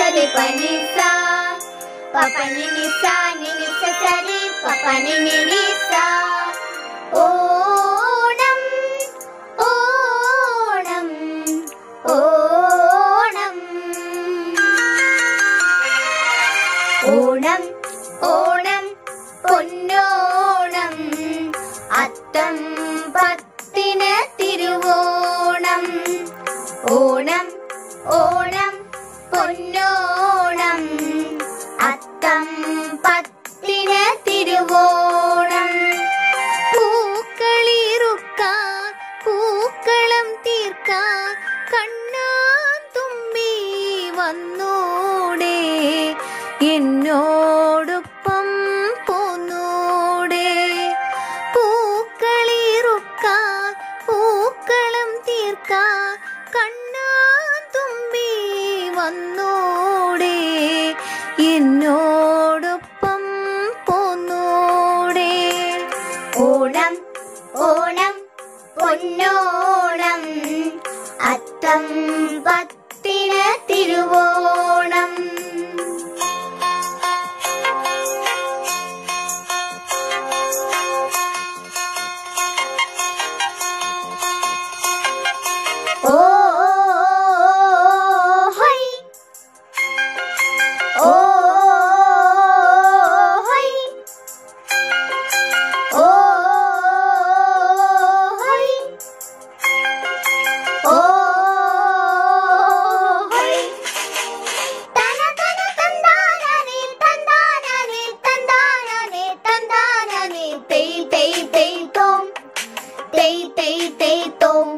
സരി പനി സാ പപ്പനി നി സാ നി നി സ സരി പപ്പനി നി നി സാ ഓണം ഓണം ഓണം ഓണം ഓണം പൊന്നോണം അത്തം പത്തിന് തിരുവോണം ഓണം ഓണം പൊന്നോണം അത്തം പത്തിന് തിരുവോണം പൂക്കളിറുക്കാൻ പൂക്കളം തീർക്കാൻ കണ്ണാൻ തുമ്പി വന്നൂടെ എന്നോടൊപ്പം പോന്നൂടെ പൂക്കളിറുക്കാൻ പൂക്കളം തീർക്കാൻ കണ്ണാൻ തുമ്പി വന്നൂടെ എന്നോടൊപ്പം പോന്നൂടെ ഓണം ഓണം പൊന്നോണം അത്തം പത്തിന് തിരുവോണം ഓ ഹൈ ഓ ഹൈ ഓ ഹൈ ഓ ഹൈ തന തന തന്താനേ തന്താനേ തന്താനേ തന്താനേ തേയ് തേയ് തേയ് തോം തേയ് തേയ് തേയ് തോം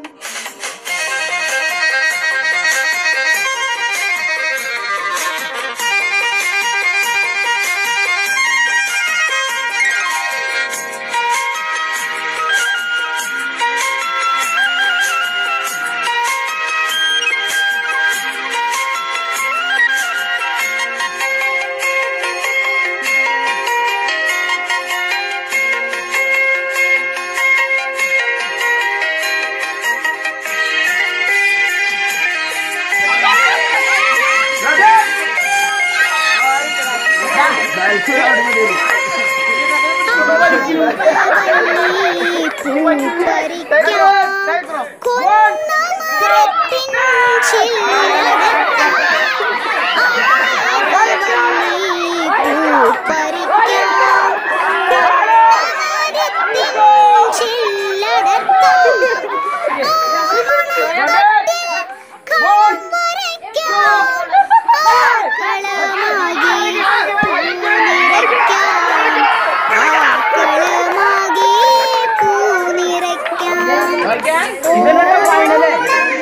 ഇതിനൊക്കെ ഫൈനല്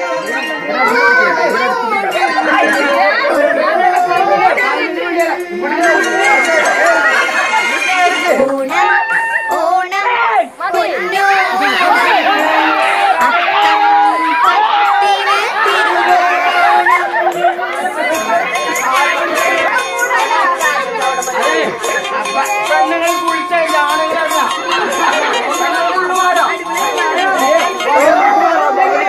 ഓണം ഓണം പൊന്നോണം അത്തം പത്തിന് തിരുവോണം പെണ്ണുങ്ങൾ കുളിച്ചതിന്റെ ആണുങ്ങളല്ല പെണ്ണുങ്ങൾ ഉള്ളുമാരോ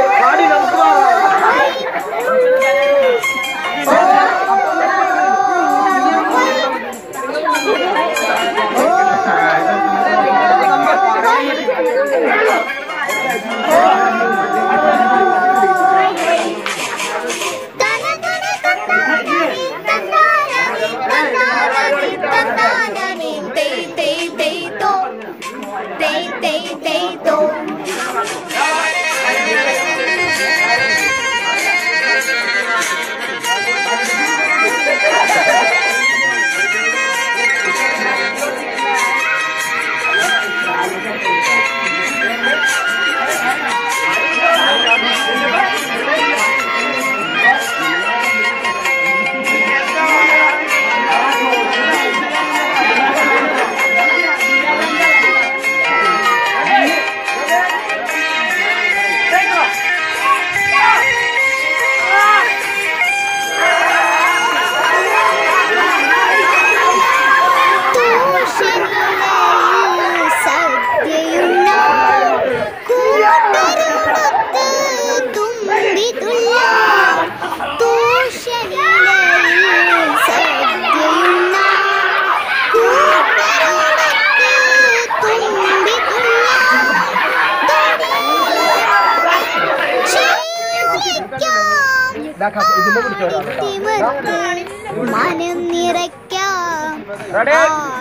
ഇതിന്റെ പിടിച്ചോ തിമിർത്ത് മനം നിറയ്ക്കാം റെഡി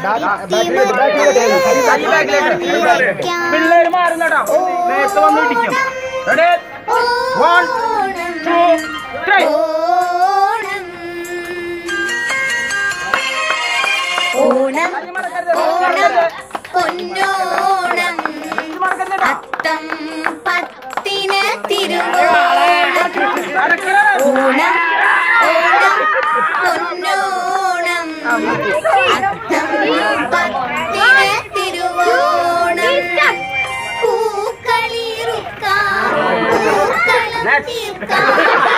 പിള്ളേര് മാറുന്നട്ടോ നേരത്തെ വന്ന് ഇടിക്കും ready one two three Onam Onam Ponnonam Atham പത്തിന് തിരുവോണം ഓണം ഓണം പൊന്നോണം അത്തം പത്തിന് തിരുവോണം പൂക്കളിറുക്കാം പൂക്കളം തീർക്കാം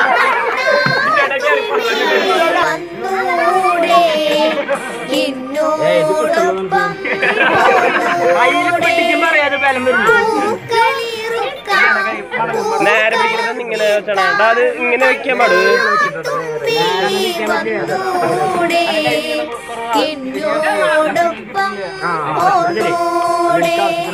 വന്നൂടെ എന്നോടൊപ്പം കയ്യില് പിടിക്കുമ്പോ അറിയാതെ ബലം വരുന്നു പൂക്കളിറുക്കാം നേരെ പിടിക്കുന്നത് ഇങ്ങനെ വെച്ചാണ് എടാ, അത് ഇങ്ങനെ വെക്കാൻ പാടും വന്നൂടെ എന്നോടൊപ്പം ഓടൂടെ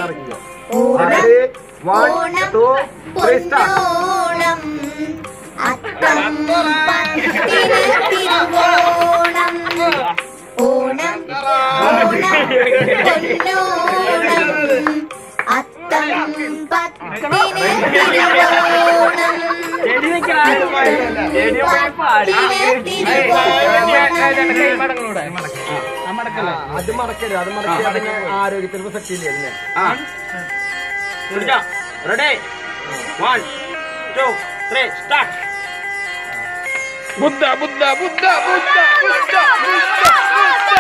ഓണം പൊന്നോണം അത്തം പത്തിന് തിരുവോണം ഓണം ഓണം പൊന്നോണം അത്തം പത്തിന് തിരുവോണം ചെടി വെക്കണം ചെടി പാടി മടങ്ങളൂടെ ആ മടക്കല്ലേ അത് മടക്കരുത് അത് മടക്കി ആരോഗ്യത്തിന് ശക്തിയില്ലേ അതിന് ആ പിടിച്ചോ ready one two three start ബുദ്ധ ബുദ്ധ ബുദ്ധ ബുദ്ധ ബുദ്ധ ബുദ്ധ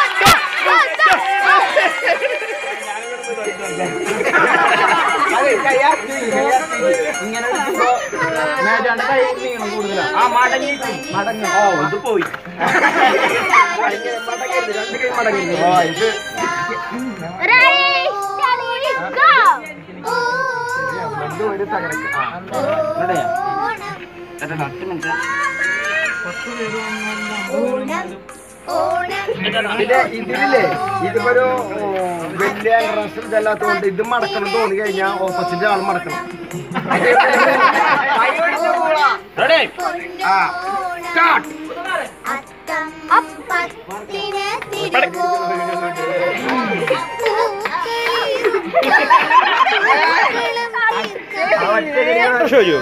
അതെ കയ്യാക്കി കയ്യാക്കി ഇങ്ങനെ എടുക്കുമ്പോ മേജാണ്ട് കൈ നീളം കൂടുതലാ ആ മടങ്ങി മടങ്ങ് ഓ ഇത് പോയി ഇങ്ങനെ മടങ്ങരുത് രണ്ട് കൈ മടങ്ങരുത് ആ ഇത് രണ്ടും ഒരു തകരക്ക് ആ ഓണം ഓണം ഇത് ഇതിലില്ലേ ഇതിപ്പോ വലിയ ഡ്രസ് ഇതല്ലാത്തതുകൊണ്ട് ഇത് മടക്കണം തോന്നി കഴിഞ്ഞാൽ ഓപ്പോസിറ്റ് ആൾ മടക്കണം റെഡി സ്റ്റാർട്ട് അത്തം പത്തിന് ഷോയോ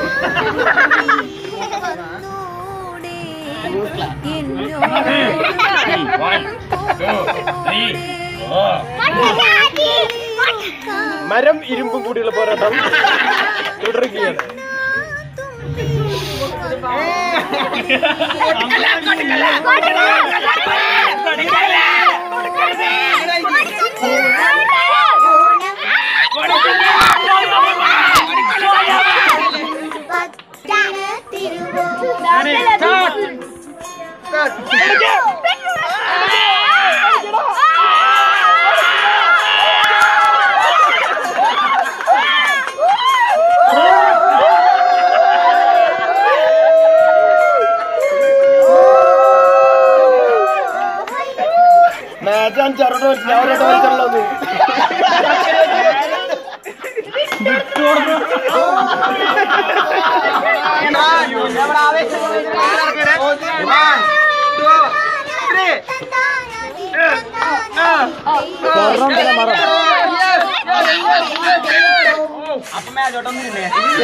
മരം ഇരുമ്പും കൂടിയുള്ള പോരാട്ടം തുടരുകയാണ് പത്തിന് തിരുവോണം മാച്ച് അഞ്ചാറോട്ട് വെച്ചില്ല അവരോട്ട് വെച്ചുള്ളത് അപ്പൊ മേലോട്ടൊന്നും ഇല്ലേ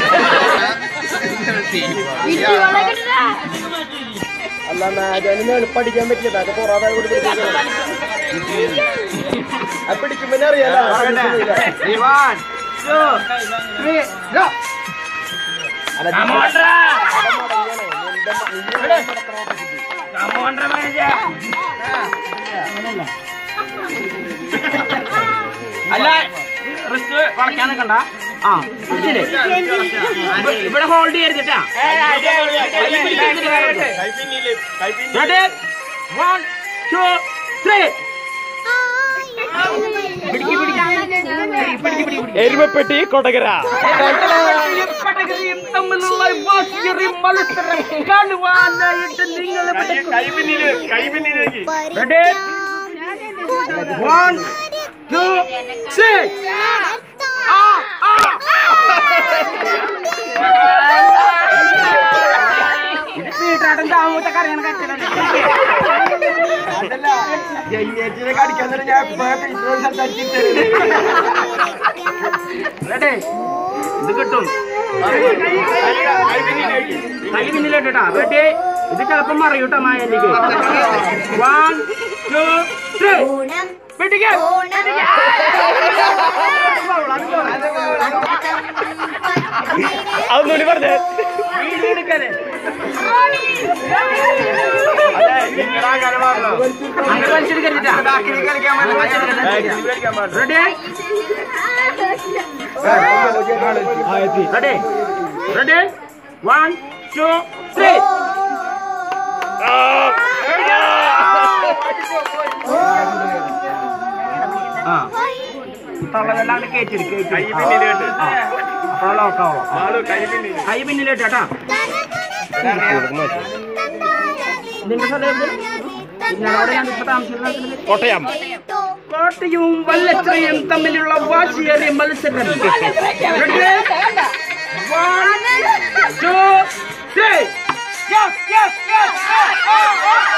അല്ല മാജാനിന് എളുപ്പടിക്കാൻ പറ്റില്ല അത് പൊറാതെ കൂടി അത് പിടിക്കുമ്പോ അറിയാലോ വൺ ടു ത്രീ ഗോ കമോൺട്രാ കമോൺട്രാ മേജ അല്ല റിസ്റ്റ് വളയ്ക്കാൻ നിൽക്കണ്ട ആ പിടിച്ചില്ലേ? ഇവ- ഇവിടെ ഹോൾഡ് ചെയ്തിട്ടാ റെഡി വൺ ടു ത്രീ പിടിക്ക് പിടിക്ക് പിടിക്ക് പിടിക്ക് എരുമപ്പെട്ടി കൊടകര പടകരയും തമ്മിലുള്ള വാശിയേറിയ മത്സരം കാണുവാനായിട്ട് നിങ്ങൾ റെഡി വൺ ടു ത്രീ ആ ആ അതല്ല ജയിനേറ്റിനെ കടിക്കാൻ തന്നെ ഞാൻ എപ്പോഴൊക്കെ ഇത്രയും സംസാരിച്ചിട്ട് റെഡി ഇത് കിട്ടും കൈ പിന്നിലിട്ടാ റെഡി ഇത് ചിലപ്പം മറിയൂട്ടോ മായല്ലിക്ക് വൺ ടു ത്രീ ഓണം വെട്ടിക്കേ ഓണം അതൊന്നുകൂടി പറഞ്ഞേ അങ്ങനെ വലിച്ചെടുക്കരുതാ ready ready ready one two three ആ തള്ളവെല്ലാണ്ട് കയറ്റി കൈ പിന്നിലോട്ട്. അപ്പോൾ ലോക്കാവോ കൈ പിന്നിലേട്ടാ നിന്റെ സ്ഥലം എവിടെ? നിങ്ങളവിടെ ഞാൻ ഇപ്പൊ താമസിക്കുന്നത് കോട്ടയം കോട്ടയവും വല്ലത്രയും തമ്മിലുള്ള വാശിയേറിയ മത്സരം Ready? One, two, three. Yes, yes, yes. Oh, oh, oh,